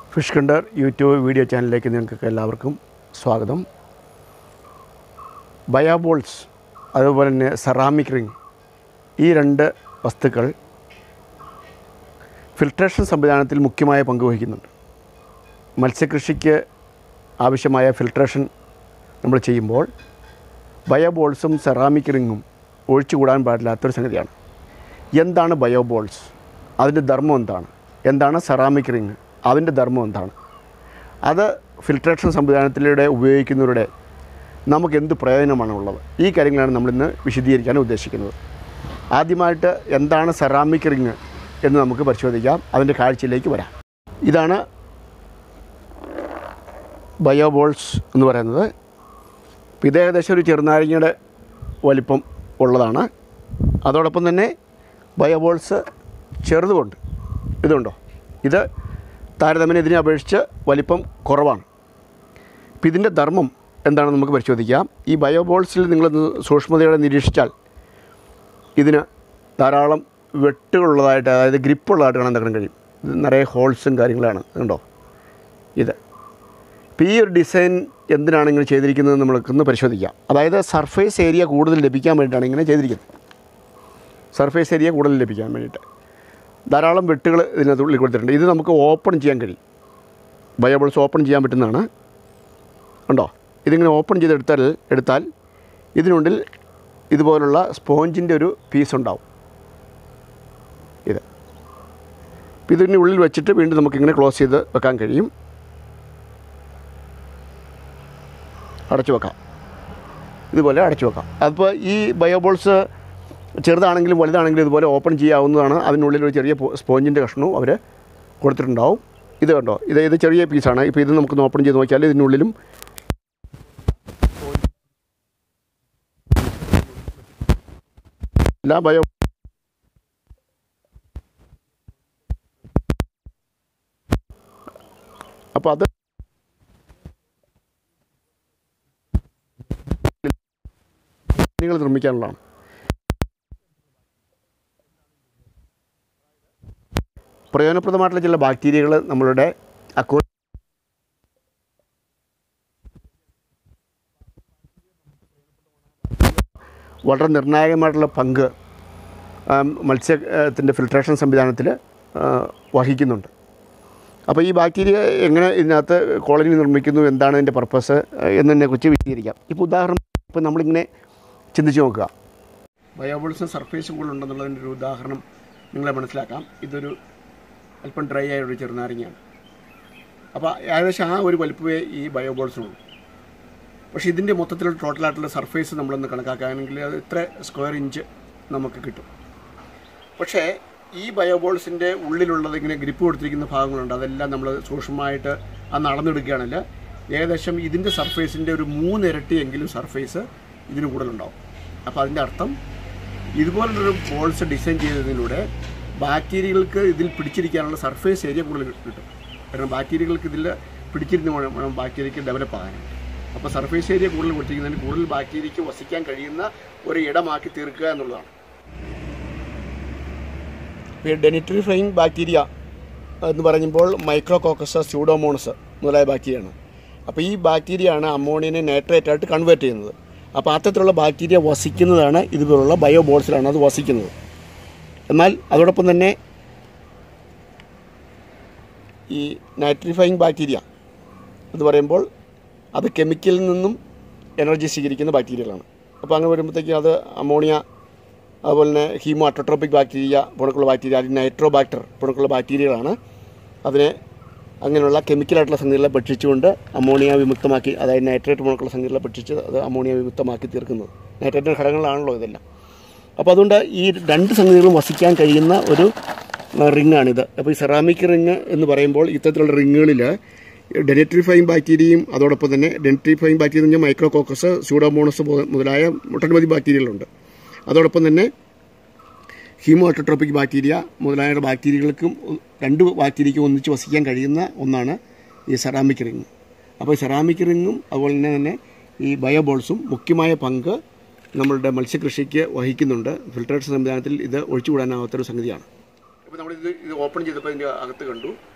fish contour YouTube video ചാനലിലേക്ക് നിങ്ങൾക്ക് എല്ലാവർക്കും സ്വാഗതം ബയാബോൾസ് അതുപോലെ തന്നെ സെറാമിക് റിംഗ് ഈ രണ്ട് വസ്തുക്കൾ ഫിൽട്രേഷൻ സംവിധാനത്തിൽ മുഖ്യമായ പങ്ക് വഹിക്കുന്നുണ്ട് മത്സ്യകൃഷിക്ക് ആവശ്യമായ ഫിൽട്രേഷൻ നമ്മൾ ചെയ്യുമ്പോൾ ബയോബോൾസും സെറാമിക് റിങ്ങും ഒഴിച്ചുകൂടാൻ പാടില്ലാത്തൊരു സംഗതിയാണ് എന്താണ് ബയോബോൾസ് അതിൻ്റെ ധർമ്മം എന്താണ് എന്താണ് സെറാമിക് റിങ് അതിൻ്റെ ധർമ്മം എന്താണ് അത് ഫിൽട്രേഷൻ സംവിധാനത്തിലൂടെ ഉപയോഗിക്കുന്നവരുടെ നമുക്ക് എന്ത് പ്രയോജനമാണ് ഉള്ളത് ഈ കാര്യങ്ങളാണ് നമ്മളിന്ന് വിശദീകരിക്കാൻ ഉദ്ദേശിക്കുന്നത് ആദ്യമായിട്ട് എന്താണ് സെറാമിക് റിങ് എന്ന് നമുക്ക് പരിശോധിക്കാം അതിൻ്റെ കാഴ്ചയിലേക്ക് വരാം ഇതാണ് ബയോബോൾസ് എന്ന് പറയുന്നത് അപ്പോൾ ഇത് ഏകദേശം ഒരു ചെറുനാരങ്ങയുടെ വലിപ്പം ഉള്ളതാണ് അതോടൊപ്പം തന്നെ ബയോബോൾസ് ചെറുതുകൊണ്ട് ഇതുണ്ടോ ഇത് താരതമ്യേന ഇതിനെ അപേക്ഷിച്ച് വലിപ്പം കുറവാണ് അപ്പോൾ ഇതിൻ്റെ ധർമ്മം എന്താണെന്ന് നമുക്ക് പരിശോധിക്കാം ഈ ബയോബോൾസിൽ നിങ്ങൾ സൂക്ഷ്മതയോടെ നിരീക്ഷിച്ചാൽ ഇതിന് ധാരാളം വെട്ടുകളുള്ളതായിട്ട് അതായത് ഗ്രിപ്പുള്ളതായിട്ട് കാണാൻ തക്കാൻ കഴിയും ഇത് നിറയെ ഹോൾസും കാര്യങ്ങളാണ് കണ്ടോ ഇത് ഇപ്പോൾ ഈ ഒരു ഡിസൈൻ എന്തിനാണ് ഇങ്ങനെ ചെയ്തിരിക്കുന്നത് നമ്മൾക്കൊന്ന് പരിശോധിക്കാം അതായത് സർഫേസ് ഏരിയ കൂടുതൽ ലഭിക്കാൻ വേണ്ടിയിട്ടാണ് ഇങ്ങനെ ചെയ്തിരിക്കുന്നത് സർഫേസ് ഏരിയ കൂടുതൽ ലഭിക്കാൻ വേണ്ടിയിട്ട് ധാരാളം വെട്ടുകൾ ഇതിനകത്ത് ഉള്ളിൽ കൊടുത്തിട്ടുണ്ട് ഇത് നമുക്ക് ഓപ്പൺ ചെയ്യാൻ കഴിയും ബയോബിൾസ് ഓപ്പൺ ചെയ്യാൻ പറ്റുന്നതാണ് ഉണ്ടോ ഇതിങ്ങനെ ഓപ്പൺ ചെയ്തെടുത്താൽ എടുത്താൽ ഇതിനുള്ളിൽ ഇതുപോലുള്ള സ്പോഞ്ചിൻ്റെ ഒരു പീസ് ഉണ്ടാവും ഇത് അപ്പോൾ ഇതിൻ്റെ ഉള്ളിൽ വെച്ചിട്ട് വീണ്ടും നമുക്കിങ്ങനെ ക്ലോസ് ചെയ്ത് വെക്കാൻ കഴിയും അടച്ചു വെക്കാം ഇതുപോലെ അടച്ചു വെക്കാം അപ്പോൾ ഈ ബയോബോൾസ് ചെറുതാണെങ്കിലും വലുതാണെങ്കിലും ഇതുപോലെ ഓപ്പൺ ചെയ്യാവുന്നതാണ് അതിനുള്ളിൽ ഒരു ചെറിയ സ്പോഞ്ചിൻ്റെ കഷ്ണവും അവർ കൊടുത്തിട്ടുണ്ടാവും ഇത് കണ്ടോ ഇത് ഇത് ചെറിയ പീസാണ് ഇപ്പോൾ ഇത് നമുക്കൊന്ന് ഓപ്പൺ ചെയ്ത് നോക്കിയാൽ ഇതിനുള്ളിലും എല്ലാ ബയോ അപ്പോൾ അത് നിങ്ങൾ നിർമ്മിക്കാനുള്ളതാണ് പ്രയോജനപ്രദമായിട്ടുള്ള ചില ബാക്ടീരിയകൾ നമ്മളുടെ അക്കോ വളരെ നിർണായകമായിട്ടുള്ള പങ്ക് മത്സ്യത്തിൻ്റെ ഫിൽട്രേഷൻ സംവിധാനത്തിൽ വഹിക്കുന്നുണ്ട് അപ്പോൾ ഈ ബാക്ടീരിയ എങ്ങനെ ഇതിനകത്ത് കോളനി നിർമ്മിക്കുന്നു എന്താണ് ഇതിൻ്റെ പർപ്പസ് എന്നതിനെ കുറിച്ച് വിശദീകരിക്കാം ഇപ്പോൾ ഉദാഹരണം ഇപ്പോൾ നമ്മളിങ്ങനെ ചിന്തിച്ച് നോക്കുക ബയോബിൾസും സർഫേസും കൂടെ ഉണ്ടെന്നുള്ളതിൻ്റെ ഒരു ഉദാഹരണം നിങ്ങളെ മനസ്സിലാക്കാം ഇതൊരു അല്പം ഡ്രൈ ആയ ഒരു ചെറുനാരങ്ങയാണ് അപ്പോൾ ഏകദേശം ആ ഒരു വലുപ്പമേ ഈ ബയോബോൾസിനുള്ളൂ പക്ഷേ ഇതിൻ്റെ മൊത്തത്തിലുള്ള ടോട്ടലായിട്ടുള്ള സർഫേസ് നമ്മളൊന്ന് കണക്കാക്കുകയാണെങ്കിൽ അത് ഇത്ര സ്ക്വയർ ഇഞ്ച് നമുക്ക് കിട്ടും പക്ഷേ ഈ ബയോബോൾസിൻ്റെ ഉള്ളിലുള്ളത് ഇങ്ങനെ ഗ്രിപ്പ് കൊടുത്തിരിക്കുന്ന ഭാഗങ്ങളുണ്ട് അതെല്ലാം നമ്മൾ സൂക്ഷ്മമായിട്ട് അന്ന് അളന്നെടുക്കുകയാണെങ്കിൽ ഏകദേശം ഇതിൻ്റെ സർഫേസിൻ്റെ ഒരു മൂന്നിരട്ടിയെങ്കിലും സർഫേസ് ഇതിന് കൂടുതലുണ്ടാവും അപ്പോൾ അതിൻ്റെ അർത്ഥം ഇതുപോലുള്ളൊരു ബോൾസ് ഡിസൈൻ ചെയ്തതിലൂടെ ബാക്ടീരിയകൾക്ക് ഇതിൽ പിടിച്ചിരിക്കാനുള്ള സർഫേസ് ഏരിയ കൂടുതൽ കിട്ടും കാരണം ബാക്ടീരിയകൾക്ക് ഇതിൽ പിടിച്ചിരുന്ന് വേണം വേണം ബാക്ടീരിയക്ക് ഡെവലപ്പ് ആകാൻ അപ്പോൾ സർഫേസ് ഏരിയ കൂടുതൽ കൊടുത്തിരിക്കുന്നതിന് കൂടുതൽ ബാക്ടീരിയക്ക് വസിക്കാൻ കഴിയുന്ന ഒരു ഇടമാക്കി തീർക്കുക എന്നുള്ളതാണ് ഡെനിട്രിഫൈങ് ബാക്ടീരിയ എന്ന് പറയുമ്പോൾ മൈക്രോകോക്കസ് സ്യൂഡോമോണസ് മുതലായ ബാക്ടീരിയയാണ് അപ്പോൾ ഈ ബാക്ടീരിയയാണ് അമോണിയനെ നൈട്രേറ്റ് ആയിട്ട് കൺവേർട്ട് ചെയ്യുന്നത് അപ്പോൾ അത്തരത്തിലുള്ള ബാക്ടീരിയ വസിക്കുന്നതാണ് ഇതുപോലുള്ള ബയോബോൾസിലാണ് അത് വസിക്കുന്നത് എന്നാൽ അതോടൊപ്പം തന്നെ ഈ നൈട്രിഫൈങ് ബാക്ടീരിയ എന്ന് പറയുമ്പോൾ അത് കെമിക്കലിൽ നിന്നും എനർജി സ്വീകരിക്കുന്ന ബാക്ടീരിയകളാണ് അപ്പോൾ അങ്ങനെ വരുമ്പോഴത്തേക്കും അത് അമോണിയ അതുപോലെ തന്നെ ഹീമോ അട്ടോട്രോപ്പിക് ബാക്ടീരിയ പുണക്കുള്ള ബാക്ടീരിയ അല്ലെങ്കിൽ നൈട്രോ ബാക്ടർ പുണക്കുള്ള ബാക്ടീരിയകളാണ് അതിനെ അങ്ങനെയുള്ള കെമിക്കലായിട്ടുള്ള സംഗതികളെ ഭക്ഷിച്ചുകൊണ്ട് അമോണിയ വിമുക്തമാക്കി അതായത് നൈട്രേറ്റ് പുണക്കുള്ള സംഗതികളെ ഭക്ഷിച്ച് അത് അമോണിയ വിമുക്തമാക്കി തീർക്കുന്നത് നൈട്രേറ്റിൻ്റെ ഘടകങ്ങളാണല്ലോ ഇതെല്ലാം അപ്പോൾ അതുകൊണ്ട് ഈ രണ്ട് സംഗതികളും വസിക്കാൻ കഴിയുന്ന ഒരു റിങ്ങാണിത് അപ്പോൾ ഈ സെറാമിക് റിങ് എന്ന് പറയുമ്പോൾ ഇത്തരത്തിലുള്ള റിങ്ങുകളിൽ ഡെനട്രിഫൈങ് ബാക്ടീരിയയും അതോടൊപ്പം തന്നെ ഡെനട്രിഫൈങ് ബാക്ടീരിയ എന്ന് പറഞ്ഞാൽ മൈക്രോകോക്കസ് സ്യൂഡോമോണസ് മുതലായ ഒട്ടനവധി ബാക്ടീരിയകളുണ്ട് അതോടൊപ്പം തന്നെ ഹീമോട്ടോട്രോപ്പിക് ബാക്ടീരിയ മുതലായ ബാക്ടീരിയകൾക്കും രണ്ട് ബാക്ടീരിയയ്ക്കും ഒന്നിച്ച് വസിക്കാൻ കഴിയുന്ന ഒന്നാണ് ഈ സെറാമിക് റിങ് അപ്പോൾ ഈ സെറാമിക് റിങ്ങും അതുപോലെ തന്നെ തന്നെ ഈ ബയോബോൾസും മുഖ്യമായ പങ്ക് നമ്മളുടെ മത്സ്യകൃഷിക്ക് വഹിക്കുന്നുണ്ട് ഫിൽട്രേഷൻ സംവിധാനത്തിൽ ഇത് ഒഴിച്ചുകൂടാനാവാത്തൊരു സംഗതിയാണ് ഇപ്പോൾ നമ്മളിത് ഇത് ഓപ്പൺ ചെയ്തപ്പോൾ ഇതിൻ്റെ അകത്ത് കണ്ടു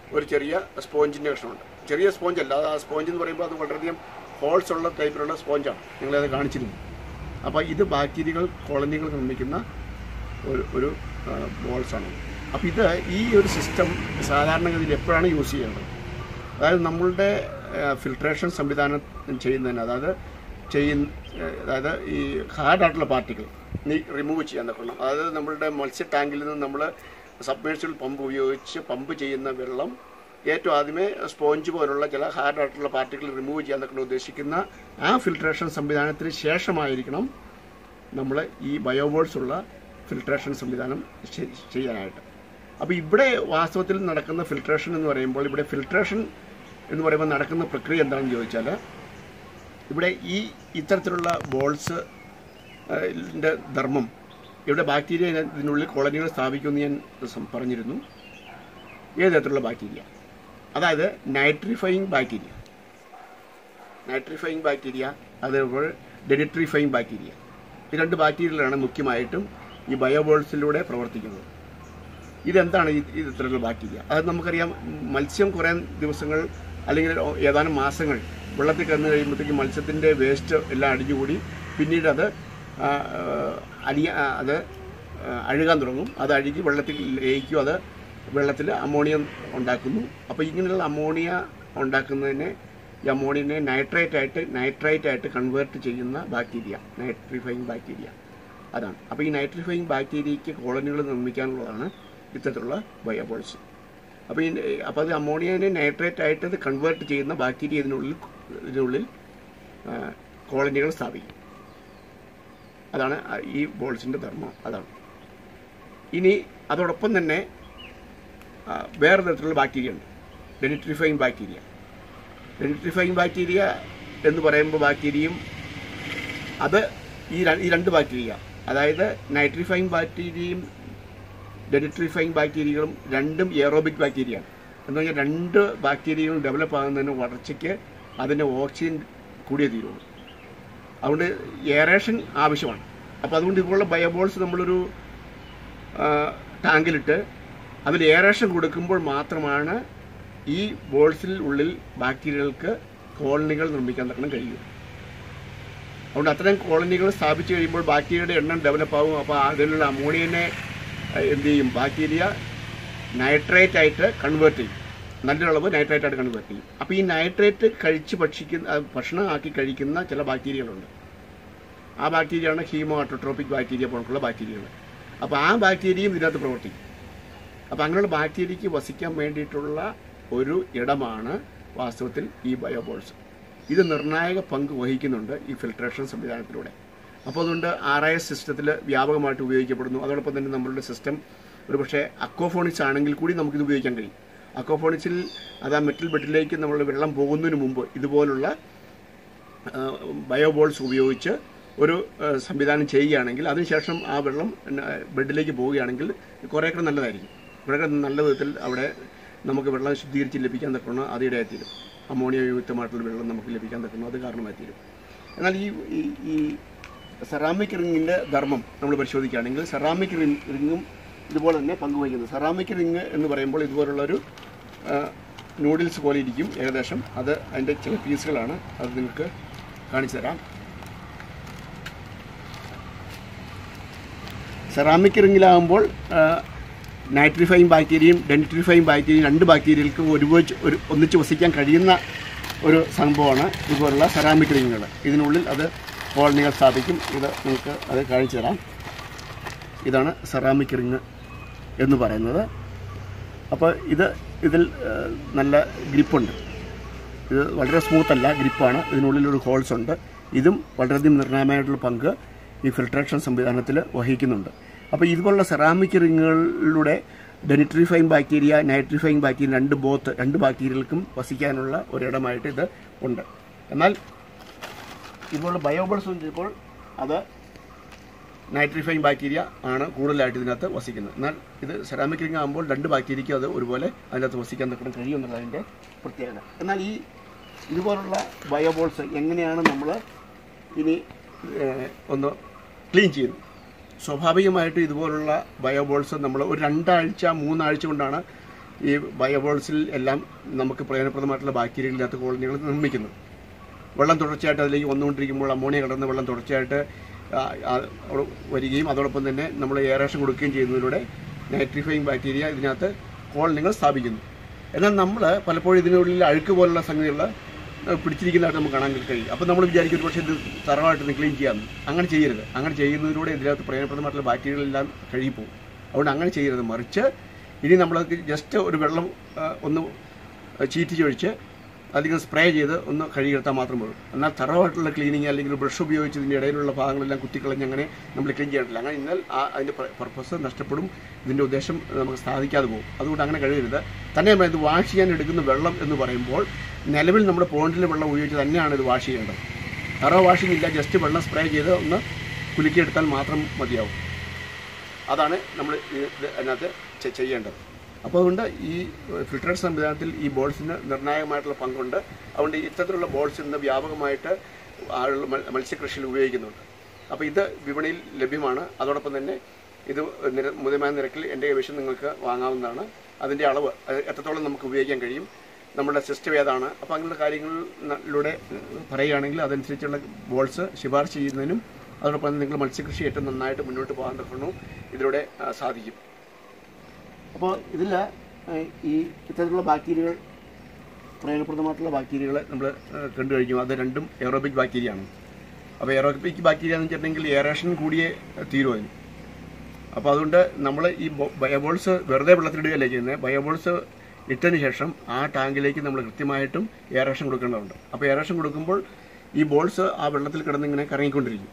ഒരു ചെറിയ സ്പോഞ്ചിൻ്റെ കഷ്ണമുണ്ട് ചെറിയ സ്പോഞ്ച് അല്ല അത് ആ സ്പോഞ്ച് എന്ന് പറയുമ്പോൾ അത് വളരെയധികം ഹോൾസ് ഉള്ള ടൈപ്പിലുള്ള സ്പോഞ്ചാണ് നിങ്ങളത് കാണിച്ചിരുന്നു അപ്പോൾ ഇത് ബാക്ടീരിയകൾ കോളനികൾ നിർമ്മിക്കുന്ന ഒരു ഒരു ബോൾസാണ് അപ്പോൾ ഇത് ഈ ഒരു സിസ്റ്റം സാധാരണഗതിയിൽ എപ്പോഴാണ് യൂസ് ചെയ്യേണ്ടത് അതായത് നമ്മളുടെ ഫിൽട്രേഷൻ സംവിധാനം ചെയ്യുന്നതിന് അതായത് ചെയ്യുന്ന അതായത് ഈ ഹാർഡായിട്ടുള്ള പാർട്ടികൾ റിമൂവ് ചെയ്യാൻ നോക്കണം അതായത് നമ്മളുടെ മത്സ്യ ടാങ്കിൽ നിന്ന് നമ്മൾ സബ്മേഴ്സിബിൾ പമ്പ് ഉപയോഗിച്ച് പമ്പ് ചെയ്യുന്ന വെള്ളം ഏറ്റവും ആദ്യമേ സ്പോഞ്ച് പോലുള്ള ചില ഹാർഡായിട്ടുള്ള പാർട്ടികൾ റിമൂവ് ചെയ്യാൻ നോക്കണം ഉദ്ദേശിക്കുന്ന ആ ഫിൽട്രേഷൻ സംവിധാനത്തിന് ശേഷമായിരിക്കണം നമ്മൾ ഈ ബയോബോൾസ് ഉള്ള ഫിൽട്രേഷൻ സംവിധാനം ചെ- ചെയ്യാനായിട്ട് അപ്പോൾ ഇവിടെ വാസ്തവത്തിൽ നടക്കുന്ന ഫിൽട്രേഷൻ എന്ന് പറയുമ്പോൾ ഇവിടെ ഫിൽട്രേഷൻ എന്ന് പറയുമ്പോൾ നടക്കുന്ന പ്രക്രിയ എന്താണെന്ന് ചോദിച്ചാൽ ഇവിടെ ഈ ഇത്തരത്തിലുള്ള ബോൾസ് ൻ്റെ ധർമ്മം ഇവിടെ ബാക്ടീരിയ ഇതിനുള്ളിൽ കോളനികൾ സ്ഥാപിക്കുമെന്ന് ഞാൻ സം- പറഞ്ഞിരുന്നു ഏത് തരത്തിലുള്ള ബാക്ടീരിയ അതായത് നൈട്രിഫൈങ് ബാക്ടീരിയ നൈട്രിഫൈങ് ബാക്ടീരിയ അതേപോലെ ഡെനിട്രിഫൈങ് ബാക്ടീരിയ ഈ രണ്ട് ബാക്ടീരിയകളാണ് മുഖ്യമായിട്ടും ഈ ബയോബോൾസിലൂടെ പ്രവർത്തിക്കുന്നത് ഇതെന്താണ് ഈ ഈ ഇത്തരത്തിലുള്ള ബാക്ടീരിയ അത് നമുക്കറിയാം മത്സ്യം കുറേ ദിവസങ്ങൾ അല്ലെങ്കിൽ ഏതാനും മാസങ്ങൾ വെള്ളത്തിൽ കിടന്നു കഴിയുമ്പോഴത്തേക്കും മത്സ്യത്തിൻ്റെ വേസ്റ്റ് എല്ലാം അടിഞ്ഞുകൂടി പിന്നീട് അത് ആ, ആ, അലിയ ആ, അത് ആ, അഴുകാൻ തുടങ്ങും അത് അഴുകി വെള്ളത്തിൽ ലയിക്കും അത് വെള്ളത്തിൽ അമോണിയം ഉണ്ടാക്കുന്നു അപ്പോൾ ഇങ്ങനെയുള്ള അമോണിയ ഉണ്ടാക്കുന്നതിനെ ഈ അമോണിയനെ നൈട്രേറ്റ് ആയിട്ട് നൈട്രേറ്റ് ആയിട്ട് കൺവേർട്ട് ചെയ്യുന്ന ബാക്ടീരിയ നൈട്രിഫൈങ് ബാക്ടീരിയ അതാണ് അപ്പോൾ ഈ നൈട്രിഫൈങ് ബാക്ടീരിയയ്ക്ക് കോളനികൾ നിർമ്മിക്കാനുള്ളതാണ് ഇത്തരത്തിലുള്ള ബയോബോൾസ് അപ്പോൾ ഈ അപ്പോൾ അത് അമോണിയനെ നൈട്രേറ്റ് ആയിട്ട് അത് കൺവേർട്ട് ചെയ്യുന്ന ബാക്ടീരിയ ഇതിനുള്ളിൽ ഇതിനുള്ളിൽ ആ, കോളനികൾ സ്ഥാപിക്കും അതാണ് ആ ഈ ബോൾസിൻ്റെ ധർമ്മം അതാണ് ഇനി അതോടൊപ്പം തന്നെ ആ, വേറെ തരത്തിലുള്ള ബാക്ടീരിയ ഉണ്ട് ഡെനിട്രിഫൈങ് ബാക്ടീരിയ ഡെനിട്രിഫൈങ് ബാക്ടീരിയ എന്ന് പറയുമ്പോൾ ബാക്ടീരിയയും അത് ഈ ര- ഈ രണ്ട് ബാക്ടീരിയ അതായത് നൈട്രിഫൈങ് ബാക്ടീരിയയും ഡെനിട്രിഫൈങ് ബാക്ടീരിയകളും രണ്ടും എയറോബിക് ബാക്ടീരിയയാണ് എന്ന് പറഞ്ഞാൽ രണ്ട് ബാക്ടീരിയകളും ഡെവലപ്പ് ആകുന്നതിന് വളർച്ചയ്ക്ക് അതിൻ്റെ ഓക്സിജൻ കൂടിയേ തീരുള്ളൂ അതുകൊണ്ട് എയറേഷൻ ആവശ്യമാണ് അപ്പോൾ അതുകൊണ്ട് ഇതുപോലുള്ള ബയോബോൾസ് നമ്മളൊരു ആ, ടാങ്കിലിട്ട് അതിൽ എയറേഷൻ കൊടുക്കുമ്പോൾ മാത്രമാണ് ഈ ബോൾസിൽ ഉള്ളിൽ ബാക്ടീരിയകൾക്ക് കോളനികൾ നിർമ്മിക്കാൻ തക്കണം കഴിയും അതുകൊണ്ട് അത്തരം കോളനികൾ സ്ഥാപിച്ചു കഴിയുമ്പോൾ ബാക്ടീരിയയുടെ എണ്ണം ഡെവലപ്പ് ആവും അപ്പോൾ അതിലുള്ള അമോണിയനെ അഹ്, എന്ത് ചെയ്യും ബാക്ടീരിയ നൈട്രേറ്റ് ആയിട്ട് കൺവേർട്ട് ചെയ്യും നല്ല അളവ് നൈട്രേറ്റ് ആയിട്ട് കൺവേർട്ട് ചെയ്യും അപ്പോൾ ഈ നൈട്രേറ്റ് കഴിച്ച് ഭക്ഷിക്കുന്ന അഹ്, ഭക്ഷണമാക്കി കഴിക്കുന്ന ചില ബാക്ടീരിയകളുണ്ട് ആ ബാക്ടീരിയയാണ് ഹീമോ അട്ടോട്രോപ്പിക് ബാക്ടീരിയ പോലുള്ള ബാക്ടീരിയകൾ അപ്പോൾ ആ ബാക്ടീരിയയും ഇതിനകത്ത് പ്രവർത്തിക്കും അപ്പോൾ അങ്ങനെയുള്ള ബാക്ടീരിയയ്ക്ക് വസിക്കാൻ വേണ്ടിയിട്ടുള്ള ഒരു ഇടമാണ് വാസ്തവത്തിൽ ഈ ബയോബോൾസ് ഇത് നിർണായക പങ്ക് വഹിക്കുന്നുണ്ട് ഈ ഫിൽട്രേഷൻ സംവിധാനത്തിലൂടെ അപ്പോൾ അതുകൊണ്ട് ആർ ഐ എസ് സിസ്റ്റത്തിൽ വ്യാപകമായിട്ട് ഉപയോഗിക്കപ്പെടുന്നു അതോടൊപ്പം തന്നെ നമ്മളുടെ സിസ്റ്റം ഒരു പക്ഷേ അക്കോഫോണിക്സ് ആണെങ്കിൽ കൂടി നമുക്കിത് ഉപയോഗിക്കാൻ കഴിയും അക്കോഫോണിക്സിൽ അത് ആ മെറ്റൽ ബെഡിലേക്ക് നമ്മൾ വെള്ളം പോകുന്നതിന് മുമ്പ് ഇതുപോലുള്ള ബയോബോൾസ് ഉപയോഗിച്ച് ഒരു ആ, സംവിധാനം ചെയ്യുകയാണെങ്കിൽ അതിനുശേഷം ആ വെള്ളം ന- ബെഡിലേക്ക് പോവുകയാണെങ്കിൽ കുറേയൊക്കെ നല്ലതായിരിക്കും കുറേയൊക്കെ നല്ല വിധത്തിൽ അവിടെ നമുക്ക് വെള്ളം ശുദ്ധീകരിച്ച് ലഭിക്കാൻ തക്കണം അത് ഇടയായിത്തീരും അമോണിയ യുക്തമായിട്ടുള്ള വെള്ളം നമുക്ക് ലഭിക്കാൻ തക്കണം അത് കാരണമായിത്തീരും എന്നാൽ ഈ ഈ- ഈ സെറാമിക് റിങ്ങിൻ്റെ ധർമ്മം നമ്മൾ പരിശോധിക്കുകയാണെങ്കിൽ സെറാമിക് റിങ് റിങ്ങും ഇതുപോലെ തന്നെ പങ്കുവഹിക്കുന്നത് സെറാമിക് റിങ് എന്ന് പറയുമ്പോൾ ഇതുപോലുള്ളൊരു നൂഡിൽസ് പോലെ ഇരിക്കും ഏകദേശം അത് അതിൻ്റെ ചില പീസുകളാണ് അത് നിങ്ങൾക്ക് കാണിച്ചു തരാം സെറാമിക് റിങ്ങിലാകുമ്പോൾ നൈട്രിഫൈങ് ബാക്ടീരിയയും ഡെനിട്രിഫൈങ് ബാക്ടീരിയയും രണ്ട് ബാക്ടീരിയകൾക്ക് ഒരുമിച്ച് ഒരു ഒന്നിച്ച് വസിക്കാൻ കഴിയുന്ന ഒരു സംഭവമാണ് ഇതുപോലുള്ള സെറാമിക് റിങ്ങുകൾ ഇതിനുള്ളിൽ അത് കോളനികൾ സ്ഥാപിക്കും ഇത് നിങ്ങൾക്ക് അത് കാണിച്ചു തരാം ഇതാണ് സെറാമിക് റിങ് എന്ന് പറയുന്നത് അപ്പോൾ ഇത് ഇതിൽ ആ, നല്ല ഗ്രിപ്പുണ്ട് ഇത് വളരെ സ്മൂത്ത് അല്ല ഗ്രിപ്പാണ് ഇതിനുള്ളിൽ ഒരു ഹോൾസ് ഉണ്ട് ഇതും വളരെയധികം നിർണായകമായിട്ടുള്ള പങ്ക് ഈ ഫിൽട്രേഷൻ സംവിധാനത്തിൽ വഹിക്കുന്നുണ്ട് അപ്പോൾ ഇതുപോലുള്ള സെറാമിക് റിങ്ങുകളിലൂടെ ഡെനിട്രിഫൈങ് ബാക്ടീരിയ നൈട്രിഫൈങ് ബാക്ടീരിയ രണ്ട് ബോത്ത് രണ്ട് ബാക്ടീരിയകൾക്കും വസിക്കാനുള്ള ഒരിടമായിട്ട് ഇത് ഉണ്ട് എന്നാൽ ഇതുപോലുള്ള ബയോബിൾസ് ഇപ്പോൾ അത് നൈട്രിഫൈങ് ബാക്ടീരിയ ആണ് കൂടുതലായിട്ട് ഇതിനകത്ത് വസിക്കുന്നത് എന്നാൽ ഇത് സെറാമിക് റിംഗ് ആകുമ്പോൾ രണ്ട് ബാക്ടീരിയയ്ക്കും അത് ഒരുപോലെ അതിനകത്ത് വസിക്കാൻ നിൽക്കണം കഴിയും എന്നുള്ളതിൻ്റെ പ്രത്യേകത എന്നാൽ ഈ ഇതുപോലുള്ള ബയോബോൾസ് എങ്ങനെയാണ് നമ്മൾ ഇനി ഏഹ്, ഒന്ന് ക്ലീൻ ചെയ്യുന്നത് സ്വാഭാവികമായിട്ട് ഇതുപോലുള്ള ബയോബോൾസ് നമ്മൾ ഒരു രണ്ടാഴ്ച മൂന്നാഴ്ച കൊണ്ടാണ് ഈ ബയോബോൾസിൽ എല്ലാം നമുക്ക് പ്രയോജനപ്രദമായിട്ടുള്ള ബാക്ടീരിയകളില്ലാത്ത കോളനികൾ നിർമ്മിക്കുന്നത് വെള്ളം തുടർച്ചയായിട്ട് അതിലേക്ക് വന്നുകൊണ്ടിരിക്കുമ്പോൾ അമോണിയ കലർന്ന വെള്ളം തുടർച്ചയായിട്ട് ആ, ആ, അവിടെ വരികയും അതോടൊപ്പം തന്നെ നമ്മൾ എയറേഷൻ കൊടുക്കുകയും ചെയ്യുന്നതിലൂടെ നൈട്രിഫൈങ് ബാക്ടീരിയ ഇതിനകത്ത് കോളനികൾ സ്ഥാപിക്കുന്നു എന്നാൽ നമ്മൾ പലപ്പോഴും ഇതിനുള്ളിൽ അഴുക്ക് പോലുള്ള സംഗതികൾ പിടിച്ചിരിക്കുന്നതായിട്ട് നമുക്ക് കാണാൻ കഴിയും അപ്പോൾ നമ്മൾ വിചാരിക്കും പക്ഷേ ഇത് തറവായിട്ട് ക്ലീൻ ചെയ്യാമെന്ന് അങ്ങനെ ചെയ്യരുത് അങ്ങനെ ചെയ്യുന്നതിലൂടെ ഇതിനകത്ത് പ്രയോജനപ്രദമായിട്ടുള്ള ബാക്ടീരിയകളെല്ലാം കഴുകിപ്പോകും അതുകൊണ്ട് അങ്ങനെ ചെയ്യരുത് മറിച്ച് ഇനി നമ്മൾ ജസ്റ്റ് ഒരു വെള്ളം ആ, ഒന്ന് ചീറ്റിച്ച് ഒഴിച്ച് അധികം സ്പ്രേ ചെയ്ത് ഒന്ന് കഴുകിയെടുത്താൽ മാത്രം മതി എന്നാൽ തറവായിട്ടുള്ള ക്ലീനിങ് അല്ലെങ്കിൽ ബ്രഷ് ഉപയോഗിച്ച് ഇതിൻ്റെ ഇടയിലുള്ള ഭാഗങ്ങളെല്ലാം കുത്തിക്കളഞ്ഞ് അങ്ങനെ നമ്മൾ ക്ലീൻ ചെയ്തിട്ടില്ല അങ്ങനെ എന്നാൽ ആ അതിൻ്റെ പർപ്പസ് നഷ്ടപ്പെടും ഇതിൻ്റെ ഉദ്ദേശം നമുക്ക് സാധിക്കാതെ പോകും അതുകൊണ്ട് അങ്ങനെ കഴിയരുത് തന്നെയല്ല ഇത് വാഷ് ചെയ്യാൻ എടുക്കുന്ന വെള്ളം എന്ന് പറയുമ്പോൾ നിലവിൽ നമ്മുടെ പോണ്ടിലെ വെള്ളം ഉപയോഗിച്ച് തന്നെയാണ് ഇത് വാഷ് ചെയ്യേണ്ടത് തറ വാഷിംഗ് ഇല്ല ജസ്റ്റ് വെള്ളം സ്പ്രേ ചെയ്ത് ഒന്ന് കുലുക്കിയെടുത്താൽ മാത്രം മതിയാവും അതാണ് നമ്മൾ ഇത് അതിനകത്ത് ചെ- ചെയ്യേണ്ടത് അപ്പോൾ അതുകൊണ്ട് ഈ ഫിൽട്ടറേഷൻ സംവിധാനത്തിൽ ഈ ബോൾസിന് നിർണായകമായിട്ടുള്ള പങ്കുണ്ട് അതുകൊണ്ട് ഇത്തരത്തിലുള്ള ബോൾസ് ഇന്ന് വ്യാപകമായിട്ട് ആളുകൾ മൽ- മത്സ്യകൃഷിയിൽ ഉപയോഗിക്കുന്നുണ്ട് അപ്പോൾ ഇത് വിപണിയിൽ ലഭ്യമാണ് അതോടൊപ്പം തന്നെ ഇത് നിര മുതമായ നിരക്കിൽ എൻ്റെ കൈവശം നിങ്ങൾക്ക് വാങ്ങാവുന്നതാണ് അതിൻ്റെ അളവ് അത് എത്രത്തോളം നമുക്ക് ഉപയോഗിക്കാൻ കഴിയും നമ്മുടെ സിസ്റ്റം ഏതാണ് അപ്പോൾ അങ്ങനെയുള്ള കാര്യങ്ങളിലൂടെ പറയുകയാണെങ്കിൽ അതനുസരിച്ചുള്ള ബോൾസ് ശുപാർശ ചെയ്യുന്നതിനും അതോടൊപ്പം തന്നെ നിങ്ങൾ മത്സ്യകൃഷി ഏറ്റവും നന്നായിട്ട് മുന്നോട്ട് പോകാൻ തക്കണവും ഇതിലൂടെ ആ, സാധിക്കും അപ്പോൾ ഇതിൽ ഈ ഇത്തരത്തിലുള്ള ബാക്ടീരിയകൾ പ്രയോജനപ്രദമായിട്ടുള്ള ബാക്ടീരിയകളെ നമ്മൾ കണ്ടു കഴിഞ്ഞു അത് രണ്ടും എയറോബിക് ബാക്ടീരിയയാണ് അപ്പോൾ എയറോബിക് ബാക്ടീരിയ എന്ന് വെച്ചിട്ടുണ്ടെങ്കിൽ എയറേഷൻ കൂടിയേ തീരും അതിന് അപ്പോൾ അതുകൊണ്ട് നമ്മൾ ഈ ബോ- ബയോബോൾസ് വെറുതെ വെള്ളത്തിലിടുകയല്ലേ ചെയ്യുന്നത് ബയോബോൾസ് ഇട്ടതിന് ശേഷം ആ ടാങ്കിലേക്ക് നമ്മൾ കൃത്യമായിട്ടും എയറേഷൻ കൊടുക്കേണ്ടതുണ്ട് അപ്പോൾ എയറേഷൻ കൊടുക്കുമ്പോൾ ഈ ബോൾസ് ആ വെള്ളത്തിൽ കിടന്നിങ്ങനെ കറങ്ങിക്കൊണ്ടിരിക്കും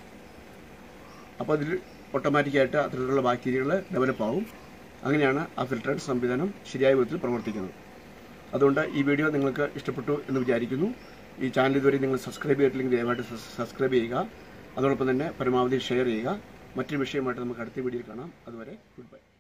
അപ്പോൾ അതിൽ ഓട്ടോമാറ്റിക്കായിട്ട് അത്തരത്തിലുള്ള ബാക്ടീരിയകൾ ഡെവലപ്പ് ആവും അങ്ങനെയാണ് ആ ഫിൽട്രേറ്റ് സംവിധാനം ശരിയായ വിധത്തിൽ പ്രവർത്തിക്കുന്നത് അതുകൊണ്ട് ഈ വീഡിയോ നിങ്ങൾക്ക് ഇഷ്ടപ്പെട്ടു എന്ന് വിചാരിക്കുന്നു ഈ ചാനൽ ഇതുവരെ നിങ്ങൾ സബ്സ്ക്രൈബ് ചെയ്തിട്ടില്ലെങ്കിൽ ദയവായിട്ട് സബ്സ്ക്രൈബ് ചെയ്യുക അതോടൊപ്പം തന്നെ പരമാവധി ഷെയർ ചെയ്യുക മറ്റൊരു വിഷയമായിട്ട് നമുക്ക് അടുത്ത വീഡിയോ കാണാം അതുവരെ ഗുഡ് ബൈ